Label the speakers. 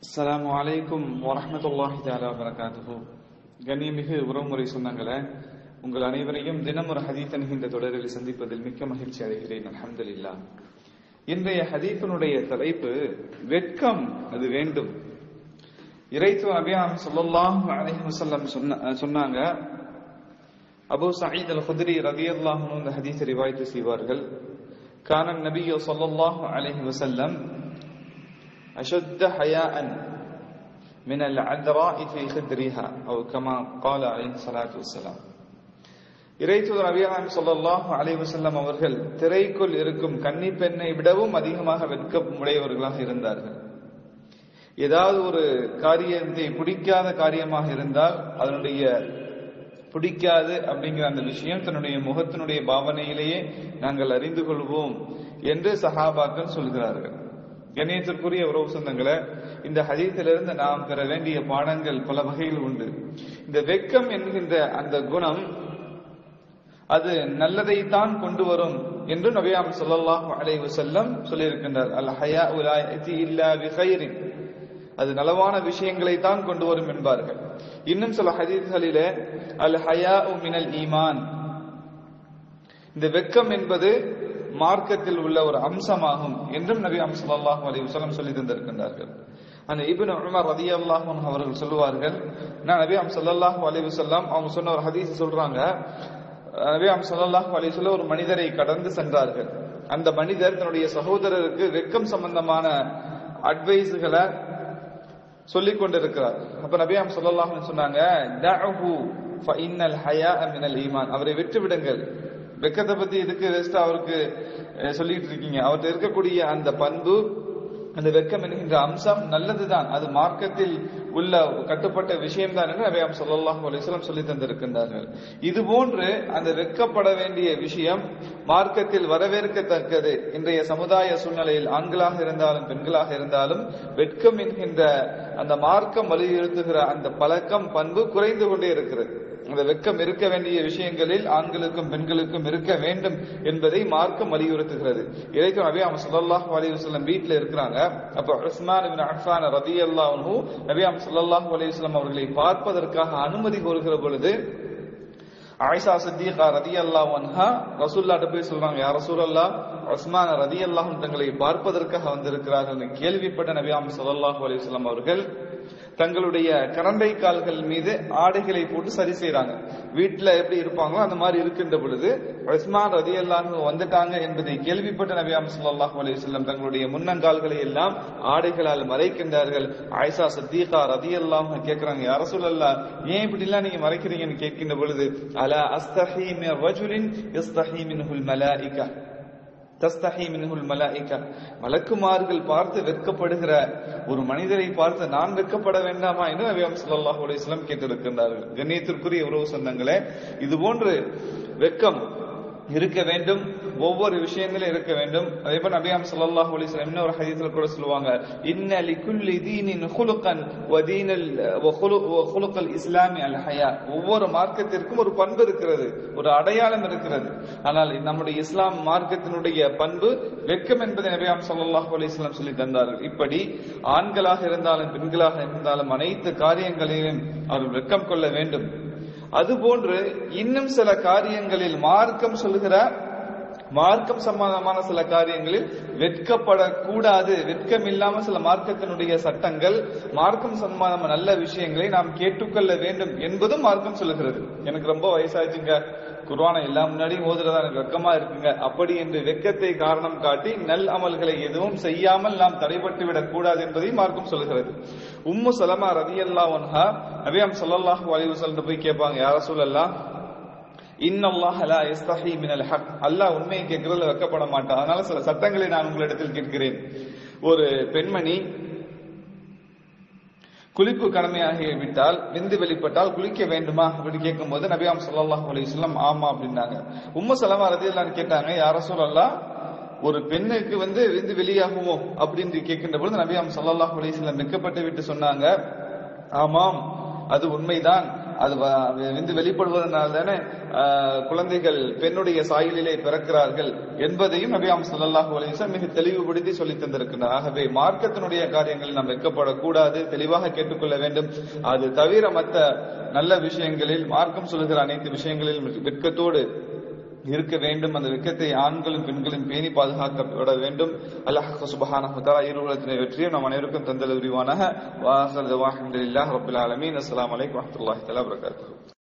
Speaker 1: அஸ்ஸலாமு அலைக்கும் வரஹ்மத்துல்லாஹி தஆலா வபரகாத்துஹு கண்ணியமிகு உறவுமுறை சொந்தங்களே உங்கள் அனைவரையும் தினம் ஒரு ஹதீத் என்கின்ற தொடரில் சந்திப்பதில் மிக்க மகிழ்ச்சி அடைகிறேன் அல்ஹம்துலில்லாஹ் இன்றைய ஹதீத்தினுடைய தலைப்பு வெட்கம் அது வேண்டும் இறைத்து அபியாம் ஸல்லல்லாஹு அலைஹி வஸல்லம் சொன்ன சொன்னாங்க அபூ சயீத் அல் குத்ரி ரலியல்லாஹு அன்ஹு இந்த ஹதீஸை ரிவாயத் செய்வார்கள் கான நபியு ஸல்லல்லாஹு அலைஹி வஸல்லம் أشد حياء من العذراء في خدرها أو كما قال عليه الصلاة والسلام இறைத்தூதர் அபியாம் சொல்லல்லாஹு அலைஹி வஸல்லம் அவர்கள் திரைக்குள் இருக்கும் கன்னி பெண்ணை விடவும் அதிகமாக வெட்கம் உடையவர்களாக இருந்தார்கள் ஏதாவது ஒரு காரியத்தை பிடிக்காத காரியமாக இருந்தால் அதனுடைய பிடிக்காது அப்படிங்கிற அந்த விஷயம் தன்னுடைய முகத்தினுடைய பாவனையிலேயே நாங்கள் அறிந்து கொள்வோம் என்று சஹாபாக்கள் சொல்கிறார்கள் கண்ணியத்திற்குரிய உறவு சொந்தங்களை இந்த ஹதீத்திலிருந்து நாம் பெற வேண்டிய பாடங்கள் பல வகையில் உண்டு இந்த வெக்கம் என்கின்ற அந்த குணம் அது நல்லதைத்தான் கொண்டு வரும் என்று நபியாம் சொல்லல்லாஹு அலைஹி வஸல்லம் சொல்லியிருக்கின்றார் அல் ஹயா உலாயத்தி இல்லா பிகைரின் அது நலவான விஷயங்களை தான் கொண்டு வரும் என்பார்கள் இன்னும் சில ஹதீஸ்களிலே அல் ஹயா மினல் ஈமான் இந்த வெக்கம் என்பது மார்க்கத்தில் உள்ள ஒரு அம்சமாகும் என்றும் நபி அம்சல்லாஹு அலி வசலம் சொல்லி தந்திருக்கின்றார்கள் அந்த இபின் உமர் ரதி அல்லாஹ் அவர்கள் சொல்லுவார்கள் நான் நபி அம் சல்லாஹூ அலி வசல்லாம் அவங்க சொன்ன ஒரு ஹதீஸ் சொல்றாங்க நபி அம் சல்லாஹூ அலி சொல்ல ஒரு மனிதரை கடந்து சென்றார்கள் அந்த மனிதர் தன்னுடைய சகோதரருக்கு வெக்கம் சம்பந்தமான அட்வைஸுகளை சொல்லிக் கொண்டிருக்கிறார் அப்ப நபியாம் சொல்லலாம் சொன்னாங்க அவரை விட்டு விடுங்கள் வெக்கத்தை பத்தி எதுக்கு ரெஸ்ட் அவருக்கு சொல்லிட்டு இருக்கீங்க அவர்கிட்ட இருக்கக்கூடிய அந்த பண்பு அந்த வெக்கம் என்கின்ற அம்சம் நல்லதுதான் அது மார்க்கத்தில் உள்ள கட்டுப்பட்ட விஷயம் தான் என்று அவையாம் சொல்லலாம் அலிஸ்லாம் சொல்லி தந்திருக்கின்றார்கள் இது போன்று அந்த வெக்கப்பட வேண்டிய விஷயம் மார்க்கத்தில் வரவேற்கத்தக்கது இன்றைய சமுதாய சூழ்நிலையில் ஆண்களாக இருந்தாலும் பெண்களாக இருந்தாலும் வெட்கம் என்கின்ற அந்த மார்க்கம் வலியுறுத்துகிற அந்த பழக்கம் பண்பு குறைந்து கொண்டே இருக்கிறது அந்த வெக்கம் இருக்க வேண்டிய விஷயங்களில் ஆண்களுக்கும் பெண்களுக்கும் இருக்க வேண்டும் என்பதை மார்க்கம் வலியுறுத்துகிறது இறைக்கும் நபி அவன் சொல்லல்லாஹ் அலி வஸ்லம் வீட்டில் இருக்கிறாங்க அப்ப உஸ்மான் அஃபான் ரதி அல்லாஹூ நபி அவன் சொல்லல்லாஹ் அலி வஸ்லம் அவர்களை பார்ப்பதற்காக அனுமதி கோருகிற பொழுது ஆயிஷா சித்திகா ரதி அல்லாஹ் அன்ஹா ரசூல்லாட்ட போய் சொல்றாங்க யார் ரசூல் உஸ்மான் ரதி அல்லாஹ் தங்களை பார்ப்பதற்காக வந்திருக்கிறார்கள் கேள்விப்பட்ட நபியாம் சல்லாஹூ அலிஸ்லாம் அவர்கள் தங்களுடைய கரண்டை கால்கள் மீது ஆடைகளை போட்டு சரி செய்யறாங்க வீட்டுல எப்படி இருப்பாங்களோ அந்த மாதிரி இருக்கின்ற பொழுது உஸ்மான் ரதி அல்லாஹ் வந்துட்டாங்க என்பதை கேள்விப்பட்ட நபியாம் சல்லாஹூ அலிஸ்லாம் தங்களுடைய முன்னங்கால்களை எல்லாம் ஆடைகளால் மறைக்கின்றார்கள் ஆயிஷா சத்தீகா ரதி அல்லாஹ் கேட்கிறாங்க யார சொல்லல்லா ஏன் இப்படி எல்லாம் நீங்க மறைக்கிறீங்கன்னு கேட்கின்ற பொழுது அலா அஸ்தஹி மின் ரஜுலின் யஸ்தஹி மின்ஹுல் மலாயிகா தஸ்தஹி மின்ஹுல் மலாயிகா மலக்குமார்கள் பார்த்து வெட்கப்படுகிற ஒரு மனிதரை பார்த்து நான் வெட்கப்பட வேண்டாமா என்று நபியாம் ஸல்லல்லாஹு அலைஹி வஸல்லம் கேட்டிருக்கின்றார்கள் கண்ணியத்திற்குரிய உறவு சொந்தங்களே இது போன்று வெட்கம் இருக்க வேண்டும் ஒவ்வொரு விஷயங்களும் இருக்க வேண்டும் அதே போல நபியாம் ஸல்லல்லாஹு அலைஹி வஸல்லம் இன்னொரு ஹதீஸ்ல கூட சொல்லுவாங்க இன்ன லிகுல்லி தீனின் குலுகன் வ தீனல் வ குலுகல் இஸ்லாமி அல் ஹயா ஒவ்வொரு மார்க்கத்திற்கும் ஒரு பண்பு இருக்கிறது ஒரு அடையாளம் இருக்கிறது ஆனால் நம்முடைய இஸ்லாம் மார்க்கத்தினுடைய பண்பு வெக்கம் என்பதை நபியாம் ஸல்லல்லாஹு அலைஹி வஸல்லம் சொல்லி தந்தார்கள் இப்படி ஆண்களாக இருந்தாலும் பெண்களாக இருந்தாலும் அனைத்து காரியங்களையும் அவர்கள் வெக்கம் கொள்ள வேண்டும் அதுபோன்று இன்னும் சில காரியங்களில் மார்க்கம் சொல்லுகிற மார்க்கம் சம்பந்தமான சில காரியங்களில் வெட்கப்படக்கூடாது வெட்கம் இல்லாம சில மார்க்கத்தினுடைய சட்டங்கள் மார்க்கம் சம்பந்தமான நல்ல விஷயங்களை நாம் கேட்டுக்கொள்ள வேண்டும் என்பதும் மார்க்கம் சொல்லுகிறது எனக்கு ரொம்ப வயசாச்சுங்க குர்வானை எல்லாம் முன்னாடியும் ஓதுறதா எனக்கு வெக்கமா இருக்குங்க அப்படி என்று வெக்கத்தை காரணம் காட்டி நல் அமல்களை எதுவும் செய்யாமல் நாம் தடைபட்டு விடக் கூடாது என்பதையும் மார்க்கம் சொல்லுகிறது உம்மு சலமா ரதி அல்லா ஒன்ஹா நபியாம் சல்லாஹூ அலி வசல்லம் போய் கேட்பாங்க யார சூழல்லா இன்னல்லாஹ் லா யஸ்தஹி மினல் ஹக் அல்லாஹ் உண்மையை கேட்கறதுல வெக்கப்பட மாட்டான் அதனால சில சட்டங்களை நான் உங்களிடத்தில் கேட்கிறேன் ஒரு பெண்மணி குளிப்பு கடமையாகி விட்டால் விந்து வெளிப்பட்டால் குளிக்க வேண்டுமா அப்படின்னு கேட்கும் போது நபியாம் சல்லாஹ் அலிஸ்லாம் ஆமா அப்படின்னாங்க உம்ம சலமா ரதியல்லான்னு கேட்டாங்க யார சொல்லலாம் ஒரு பெண்ணுக்கு வந்து விந்து வெளியாகுமோ அப்படின்னு கேட்கின்ற பொழுது நபியாம் சல்லாஹ் அலிஸ்லாம் வெக்கப்பட்டு விட்டு சொன்னாங்க ஆமாம் அது உண்மைதான் அது வ- விந்து வெளிப்படுவதனால தானே ஆஹ், குழந்தைகள் பெண்ணுடைய சாயலிலே பிறக்கிறார்கள் என்பதையும் நபியாம் ஸல்லல்லாஹு அலைஹி வஸல்லம் மிக தெளிவுபடுத்தி சொல்லி தந்திருக்கிறார் ஆகவே மார்க்கத்தினுடைய காரியங்களில் நாம் வெட்கப்படக்கூடாது தெளிவாக கேட்டுக்கொள்ள வேண்டும் அது தவிர மற்ற நல்ல விஷயங்களில் மார்க்கம் சொல்லுகிற அனைத்து விஷயங்களில் வெட்கத்தோடு இருக்க வேண்டும் அந்த வெட்கத்தை ஆண்களும் பெண்களும் பேணி பாதுகாக்கப்பட வேண்டும் அல்லாஹ் சுபஹானஹு வ தஆலா இருவலத்தினை வெற்றியும் நம் அனைவருக்கும் தந்தல் உரிவானாக வாஹர் தவாஹ் அல்ஹம்துலில்லாஹ் ரப்பில் ஆலமீன் அஸ்ஸலாமு அலைக்கும் வரஹ்மத்துல்லாஹி தஆலா வபரகாத்துஹு